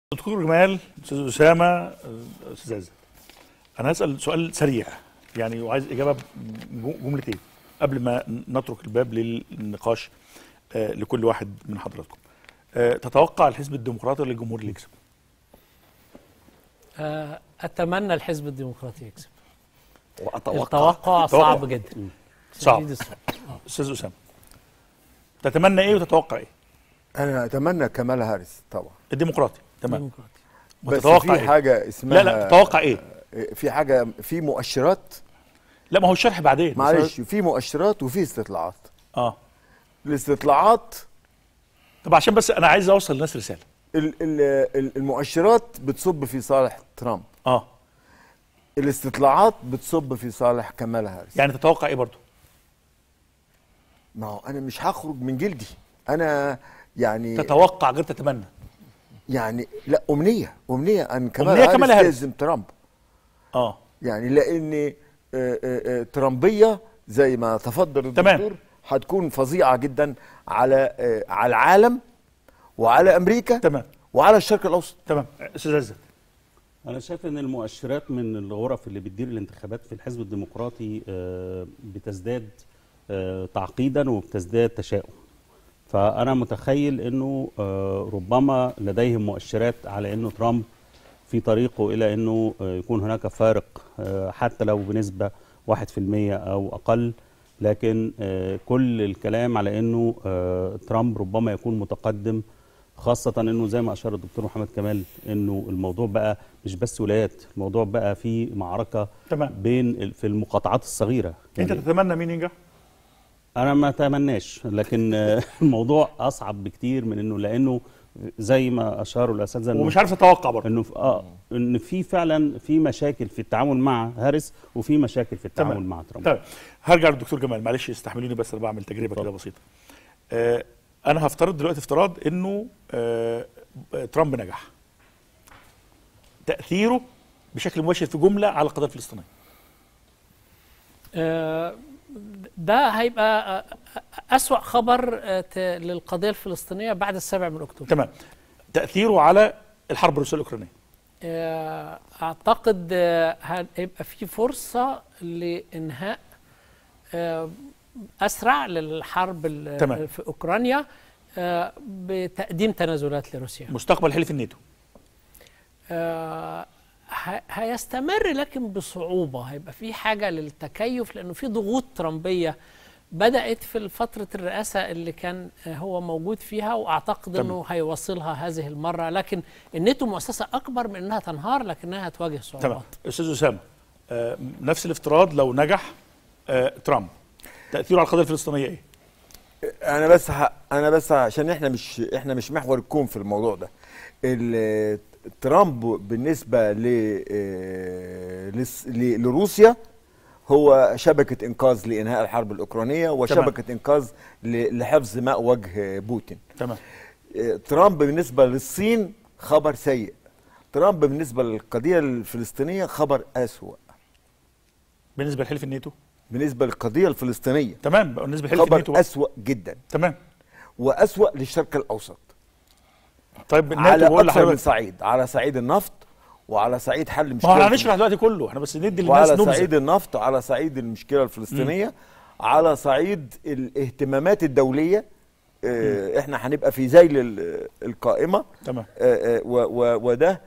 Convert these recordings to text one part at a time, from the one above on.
دكتور جمال استاذ اسامه استاذ عزت انا هسال سؤال سريع يعني وعايز اجابه جملتين قبل ما نترك الباب للنقاش آه، لكل واحد من حضراتكم آه، تتوقع الحزب الديمقراطي ولا الجمهور اللي يكسب آه، اتمنى الحزب الديمقراطي يكسب واتوقع التوقع صعب جدا صعب. شديد الصعوبة. استاذ اسامه تتمنى ايه وتتوقع ايه انا اتمنى كمال هاريس طبعا الديمقراطي تمام ديمقراطي بس وتتوقع في إيه؟ حاجه اسمها لا لا تتوقع ايه في حاجه في مؤشرات لا ما هو الشرح بعدين معلش في مؤشرات وفي استطلاعات اه الاستطلاعات طب عشان بس انا عايز اوصل للناس رساله ال- ال- ال- المؤشرات بتصب في صالح ترامب اه الاستطلاعات بتصب في صالح كمال هاريس يعني تتوقع ايه برضو ما هو انا مش هخرج من جلدي انا يعني تتوقع غير تتمنى يعني لا امنيه امنيه ان كمال أمنية هاريس كمال هاريس. تهزم ترامب اه يعني لان آه، آه، آه، ترامبيه زي ما تفضل تمام. الدكتور هتكون فظيعه جدا على آه، على العالم وعلى امريكا تمام وعلى الشرق الاوسط تمام استاذ عزت أنا شايف إن المؤشرات من الغرف اللي بتدير الانتخابات في الحزب الديمقراطي آه، بتزداد آه، تعقيدا وبتزداد تشاؤم. فأنا متخيل إنه آه، ربما لديهم مؤشرات على إنه ترامب في طريقه إلى إنه آه، يكون هناك فارق آه، حتى لو بنسبة 1% أو أقل لكن آه، كل الكلام على إنه آه، ترامب ربما يكون متقدم خاصة انه زي ما اشار الدكتور محمد كمال انه الموضوع بقى مش بس ولايات، الموضوع بقى في معركة تمام بين ال- في المقاطعات الصغيرة انت يعني تتمنى مين ينجح انا ما اتمناش لكن آه، الموضوع اصعب بكتير من انه لانه زي ما اشاروا الاساتذه انه ومش عارف اتوقع برضه انه في اه ان في فعلا في مشاكل في التعامل مع هاريس وفي مشاكل في التعامل تمام. مع ترامب طيب هرجع للدكتور جمال معلش استحملوني بس انا بعمل تجربه كده بسيطه آه انا هفترض دلوقتي افتراض انه آه ترامب نجح تاثيره بشكل مباشر في جمله على القضيه الفلسطينيه آه، ده هيبقى آه، أسوأ خبر آه، ت- للقضية الفلسطينية بعد السابع من أكتوبر تمام تاثيره على الحرب الروسيه الاوكرانيه آه، أعتقد آه، هيبقى في فرصة لإنهاء آه، أسرع للحرب ال- تمام. في أوكرانيا آه، بتقديم تنازلات لروسيا مستقبل حلف الناتو آه، ه- هيستمر لكن بصعوبة هيبقى في حاجة للتكيف لأنه في ضغوط ترامبية بدأت في فترة الرئاسة اللي كان آه، هو موجود فيها وأعتقد تمام. أنه هيواصلها هذه المرة لكن الناتو مؤسسة أكبر من أنها تنهار لكنها هتواجه تمام صعوبات استاذ اسامه آه نفس الافتراض لو نجح آه ترامب تاثيره على القضيه الفلسطينيه ايه انا بس ه... انا بس عشان احنا مش احنا مش محور الكون في الموضوع ده ال- ترامب بالنسبه ل... آه، لس- ل... لروسيا هو شبكه انقاذ لانهاء الحرب الاوكرانيه وشبكه انقاذ ل... لحفظ ماء وجه بوتين تمام آه، ترامب بالنسبه للصين خبر سيء ترامب بالنسبه للقضيه الفلسطينيه خبر اسوا بالنسبه لحلف الناتو بالنسبه للقضيه الفلسطينيه تمام بالنسبه لحلف خبر الناتو بقى. اسوا جدا تمام واسوا للشرق الاوسط طيب الناتو على بقول اكثر من لحضرتك صعيد على صعيد النفط وعلى صعيد حل ما هو مشكله احنا هنشرح دلوقتي كله احنا بس ندي للناس وعلى نبذه صعيد النفط على صعيد المشكله الفلسطينيه على صعيد الاهتمامات الدوليه آه، احنا هنبقى في ذيل ال- القائمه تمام آه، آه، و- و- وده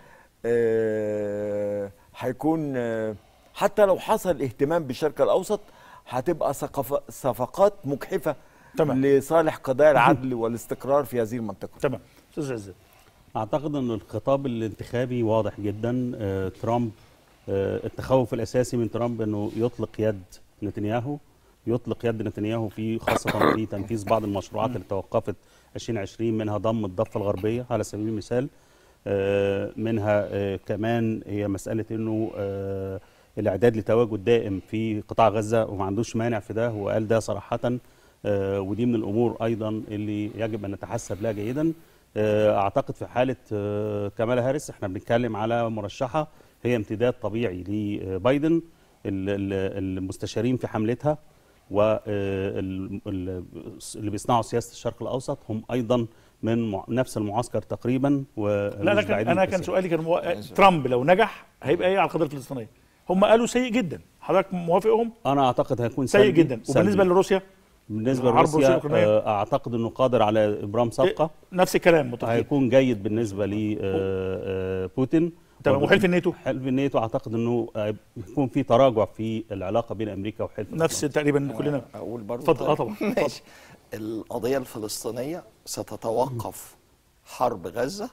آه، هيكون آه، حتى لو حصل اهتمام بالشرق الاوسط هتبقى ثقف- صفقات مجحفه تمام. لصالح قضايا العدل والاستقرار في هذه المنطقه تمام استاذ عزت اعتقد ان الخطاب الانتخابي واضح جدا آه، ترامب آه، التخوف الاساسي من ترامب انه يطلق يد نتنياهو يطلق يد نتنياهو في خاصه في تنفيذ بعض المشروعات اللي توقفت 2020 منها ضم الضفه الغربيه على سبيل المثال آه، منها آه، كمان هي مساله انه آه، الاعداد لتواجد دائم في قطاع غزه وما عندوش مانع في ده وقال ده صراحه آه، ودي من الامور ايضا اللي يجب ان نتحسب لها جيدا آه، اعتقد في حاله آه، كمالا هاريس احنا بنتكلم على مرشحه هي امتداد طبيعي لبايدن ال- ال- المستشارين في حملتها واللي بيصنعوا سياسه الشرق الاوسط هم ايضا من مع- نفس المعسكر تقريبا لا لكن انا كان سؤالي كان مو... ترامب لو نجح هيبقى ايه على القضيه الفلسطينيه هم قالوا سيء جدا حضرتك موافقهم انا اعتقد هيكون سيء سلبي- جدا سلبي. وبالنسبه لروسيا بالنسبه الحرب الروسية لروسيا الأوكرانية؟ آه، اعتقد انه قادر على ابرام صفقه نفس الكلام متفقين هيكون جيد بالنسبه لبوتين تمام وحلف الناتو حلف الناتو اعتقد انه هيكون في تراجع في العلاقه بين امريكا وحلف نفس تقريبا كلنا اقول برضه اتفضل اه طبعا ماشي القضيه الفلسطينيه ستتوقف حرب غزه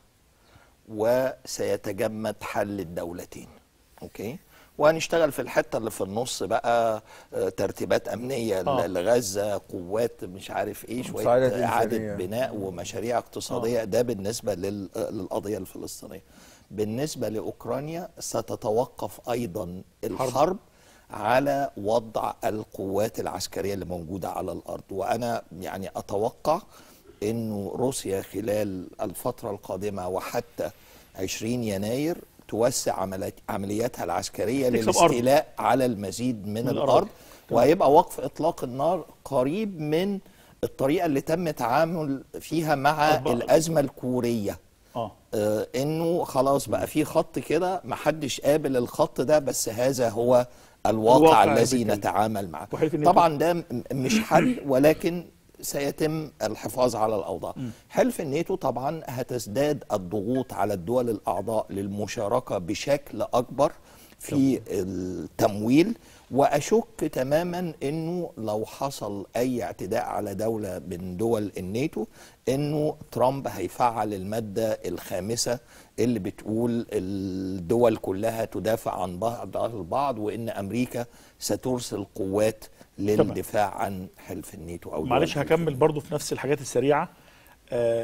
وسيتجمد حل الدولتين اوكي وهنشتغل في الحته اللي في النص بقى آه، ترتيبات امنيه آه. آه. لغزه قوات مش عارف ايه شويه مساعدات اعاده إنسانية. بناء ومشاريع اقتصاديه ده بالنسبه لل- آه، للقضيه الفلسطينيه بالنسبه لاوكرانيا ستتوقف ايضا الحرب على وضع القوات العسكريه اللي موجوده على الارض وانا يعني اتوقع انه روسيا خلال الفتره القادمه وحتى 20 يناير توسع عمليات عملياتها العسكريه تكسب أرض. للاستيلاء على المزيد من, من الأراضي. الارض وهيبقى وقف اطلاق النار قريب من الطريقه اللي تم التعامل فيها مع أطبق. الازمه الكوريه اه آه انه خلاص بقى في خط كده محدش قابل الخط ده بس هذا هو الواقع, الواقع الذي بالكامل. نتعامل معه وحلف الناتو. طبعا ده م- مش حل ولكن سيتم الحفاظ على الاوضاع حلف الناتو طبعا هتزداد الضغوط على الدول الاعضاء للمشاركه بشكل اكبر في التمويل واشك تماما انه لو حصل اي اعتداء على دوله من دول الناتو انه ترامب هيفعل الماده الخامسه اللي بتقول الدول كلها تدافع عن بعضها البعض وان امريكا سترسل قوات للدفاع عن حلف الناتو او دول معلش حلف هكمل برضو في نفس الحاجات السريعه آه